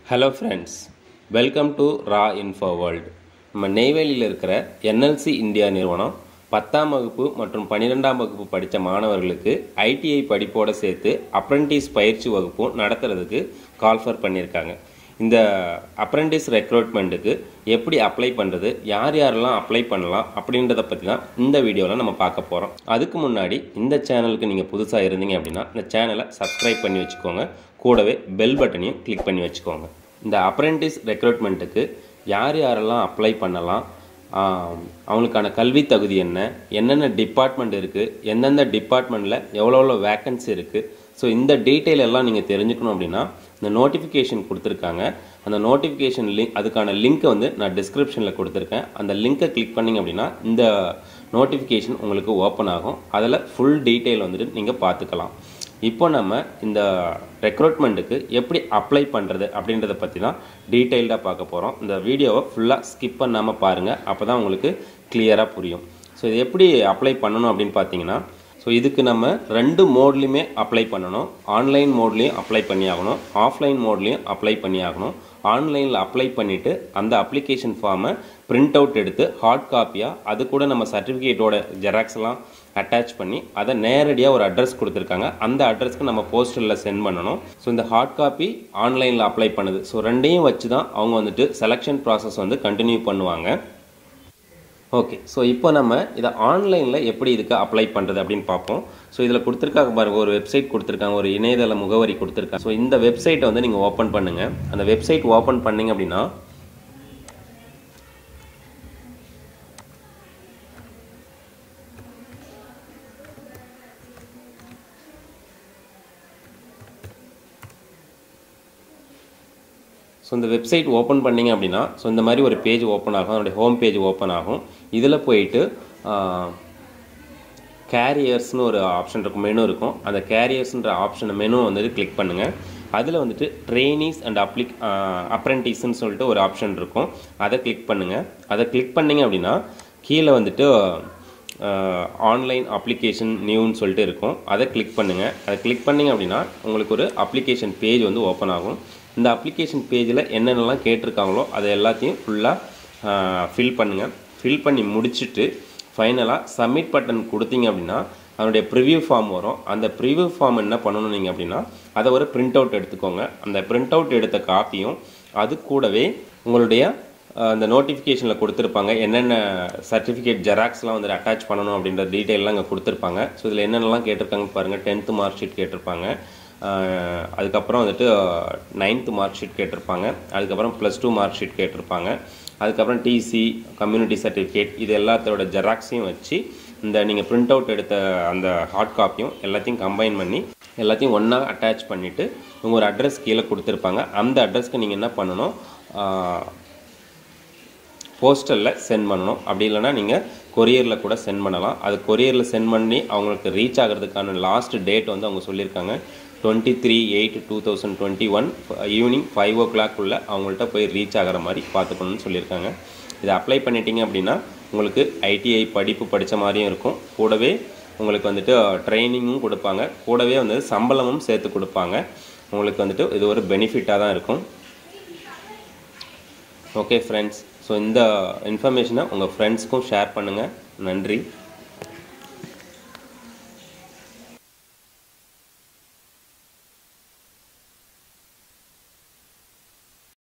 hello friends welcome to Ra info world நம்ம நெய்வேலியில் இருக்கிற என்எல்சி இந்தியா நிறுவனம் பத்தாம் வகுப்பு மற்றும் பன்னிரெண்டாம் வகுப்பு படித்த மாணவர்களுக்கு ஐடிஐ படிப்போடு சேர்த்து அப்ரெண்டிஸ் பயிற்சி வகுப்பும் நடத்துறதுக்கு கால்ஃபர் பண்ணியிருக்காங்க இந்த அப்ரெண்டிஸ் ரெக்ரூட்மெண்ட்டுக்கு எப்படி அப்ளை பண்ணுறது யார் யாரெல்லாம் அப்ளை பண்ணலாம் அப்படின்றத பற்றி தான் இந்த வீடியோவில் நம்ம பார்க்க போகிறோம் அதுக்கு முன்னாடி இந்த சேனலுக்கு நீங்கள் புதுசாக இருந்தீங்க அப்படின்னா இந்த சேனலை சப்ஸ்கிரைப் பண்ணி வச்சுக்கோங்க கூடவே பெல் பட்டனையும் கிளிக் பண்ணி வச்சுக்கோங்க இந்த அப்ரெண்டிஸ் ரெக்ரூட்மெண்ட்டுக்கு யார் யாரெல்லாம் அப்ளை பண்ணலாம் ஆம், அவங்களுக்கான கல்வி தகுதி என்ன என்னென்ன டிபார்ட்மெண்ட் இருக்குது எந்தெந்த டிபார்ட்மெண்ட்டில் எவ்வளோ எவ்வளோ வேக்கன்சி இருக்குது ஸோ இந்த டீட்டெயில் எல்லாம் நீங்கள் தெரிஞ்சுக்கணும் அப்படின்னா இந்த நோட்டிஃபிகேஷன் கொடுத்துருக்காங்க அந்த நோட்டிஃபிகேஷன் லிங்க் அதுக்கான லிங்க்கை வந்து நான் டிஸ்கிரிப்ஷனில் கொடுத்துருக்கேன் அந்த லிங்க்கை கிளிக் பண்ணிங்க அப்படின்னா இந்த நோட்டிஃபிகேஷன் உங்களுக்கு ஓப்பன் ஆகும் அதில் ஃபுல் டீட்டெயில் வந்துட்டு நீங்கள் பார்த்துக்கலாம் இப்போ நம்ம இந்த ரெக்ரூட்மெண்ட்டுக்கு எப்படி அப்ளை பண்ணுறது அப்படின்றத பற்றி தான் டீட்டெயில்டாக பார்க்க போகிறோம் இந்த வீடியோவை ஃபுல்லாக ஸ்கிப் பண்ணாமல் பாருங்கள் அப்போ தான் உங்களுக்கு கிளியராக புரியும் ஸோ இது எப்படி அப்ளை பண்ணணும் அப்படின்னு பார்த்தீங்கன்னா ஸோ இதுக்கு நம்ம ரெண்டு மோட்லேயுமே அப்ளை பண்ணணும் ஆன்லைன் மோட்லேயும் அப்ளை பண்ணி ஆகணும் ஆஃப்லைன் மோட்லேயும் அப்ளை பண்ணி ஆகணும் ஆன்லைனில் அப்ளை பண்ணிவிட்டு அந்த அப்ளிகேஷன் ஃபார்மை பிரிண்ட் அவுட் எடுத்து ஹார்ட் காப்பியாக அது கூட நம்ம சர்டிஃபிகேட்டோட ஜெராக்ஸ் எல்லாம் அட்டாச் பண்ணி அதை நேரடியாக ஒரு அட்ரஸ் கொடுத்துருக்காங்க அந்த அட்ரஸ்க்கு நம்ம போஸ்டரில் சென்ட் பண்ணணும் ஸோ இந்த ஹார்ட் காப்பி ஆன்லைனில் அப்ளை பண்ணுது ஸோ ரெண்டையும் வச்சு தான் அவங்க வந்துட்டு செலெக்ஷன் ப்ராசஸ் வந்து கண்டினியூ பண்ணுவாங்க ஓகே ஸோ இப்போ நம்ம இதை ஆன்லைனில் எப்படி இதுக்கு அப்ளை பண்ணுறது அப்படின்னு பார்ப்போம் ஸோ இதில் கொடுத்துருக்காங்க பாருங்க ஒரு வெப்சைட் கொடுத்துருக்காங்க ஒரு இணையதள முகவரி கொடுத்துருக்காங்க ஸோ இந்த வெப்சைட்டை வந்து நீங்கள் ஓப்பன் பண்ணுங்கள் அந்த வெப்சைட் ஓப்பன் பண்ணீங்க அப்படின்னா ஸோ இந்த வெப்சைட் ஓப்பன் பண்ணீங்க அப்படின்னா ஸோ இந்த மாதிரி ஒரு பேஜ் ஓப்பன் ஆகும் அதனுடைய ஹோம் பேஜ் ஓப்பன் ஆகும் இதில் போயிட்டு கேரியர்ஸ்னு ஒரு ஆப்ஷன் இருக்கும் மெனு இருக்கும் அந்த கேரியர்ஸ்ன்ற ஆப்ஷன் மெனு வந்துட்டு கிளிக் பண்ணுங்கள் அதில் வந்துட்டு ட்ரெயினிஸ் அண்ட் அப்ளிக் அப்ரெண்டிஸ்ன்னு சொல்லிட்டு ஒரு ஆப்ஷன் இருக்கும் அதை கிளிக் பண்ணுங்கள் அதை கிளிக் பண்ணீங்க அப்படின்னா கீழே வந்துட்டு ஆன்லைன் அப்ளிகேஷன் நியூன்னு சொல்லிட்டு இருக்கும் அதை கிளிக் பண்ணுங்கள் அதை கிளிக் பண்ணிங்க அப்படின்னா உங்களுக்கு ஒரு அப்ளிகேஷன் பேஜ் வந்து ஓப்பன் ஆகும் இந்த அப்ளிகேஷன் பேஜில் என்னென்னலாம் கேட்டிருக்காங்களோ அதை எல்லாத்தையும் ஃபுல்லாக ஃபில் பண்ணுங்கள் ஃபில் பண்ணி முடிச்சுட்டு ஃபைனலாக சப்மிட் பட்டன் கொடுத்தீங்க அப்படின்னா அதனுடைய ப்ரிவ்யூ ஃபார்ம் வரும் அந்த ப்ரிவ்யூ ஃபார்ம் என்ன பண்ணணும் நீங்கள் அப்படின்னா அதை ஒரு பிரிண்ட் அவுட் எடுத்துக்கோங்க அந்த பிரிண்ட் அவுட் எடுத்த காப்பியும் அது கூடவே உங்களுடைய அஹ், அந்த நோட்டிஃபிகேஷனில் கொடுத்துருப்பாங்க என்னென்ன சர்டிஃபிகேட் ஜெராக்ஸ்லாம் வந்து அட்டாச் பண்ணணும் அப்படின்ற டீட்டெயிலாம் அங்கே கொடுத்துருப்பாங்க ஸோ இதில் என்னென்னலாம் கேட்டிருக்காங்க பாருங்கள் டென்த்து மார்க் ஷீட் கேட்டிருப்பாங்க அஹ், அதுக்கப்புறம் வந்துட்டு நைன்த்து மார்க் ஷீட் கேட்டிருப்பாங்க அதுக்கப்புறம் ப்ளஸ் டூ மார்க் ஷீட் கேட்டிருப்பாங்க அதுக்கப்புறம் டிசி கம்யூனிட்டி சர்டிஃபிகேட் இது எல்லாத்தோட ஜெராக்ஸையும் வச்சு இந்த நீங்கள் பிரிண்ட் அவுட் எடுத்த அந்த ஹார்ட் காப்பியும் எல்லாத்தையும் கம்பைன் பண்ணி எல்லாத்தையும் ஒன்றா அட்டாச் பண்ணிவிட்டு உங்கள் ஒரு அட்ரஸ் கீழே கொடுத்துருப்பாங்க அந்த அட்ரஸ்க்கு நீங்கள் என்ன பண்ணணும் போஸ்டலில் சென்ட் பண்ணணும் அப்படி இல்லைன்னா நீங்கள் கொரியரில் கூட சென்ட் பண்ணலாம் அது கொரியரில் சென்ட் பண்ணி அவங்களுக்கு ரீச் ஆகிறதுக்கான லாஸ்ட் டேட் வந்து அவங்க சொல்லியிருக்காங்க twenty three eight two thousand twenty one evening five ஓ கிளாக்குள்ளே அவங்கள்ட்ட போய் ரீச் ஆகிற மாதிரி பார்த்துக்கணும்னு சொல்லியிருக்காங்க இதை அப்ளை பண்ணிட்டீங்க அப்படின்னா உங்களுக்கு ஐடிஐ படிப்பு படித்த மாதிரியும் இருக்கும் கூடவே உங்களுக்கு வந்துட்டு ட்ரைனிங்கும் கொடுப்பாங்க கூடவே வந்து சம்பளமும் சேர்த்து கொடுப்பாங்க உங்களுக்கு வந்துட்டு இது ஒரு பெனிஃபிட்டாக தான் இருக்கும் ஓகே ஃப்ரெண்ட்ஸ் ஸோ இந்த இன்ஃபர்மேஷனை உங்கள் ஃப்ரெண்ட்ஸ்க்கும் ஷேர் பண்ணுங்கள் நன்றி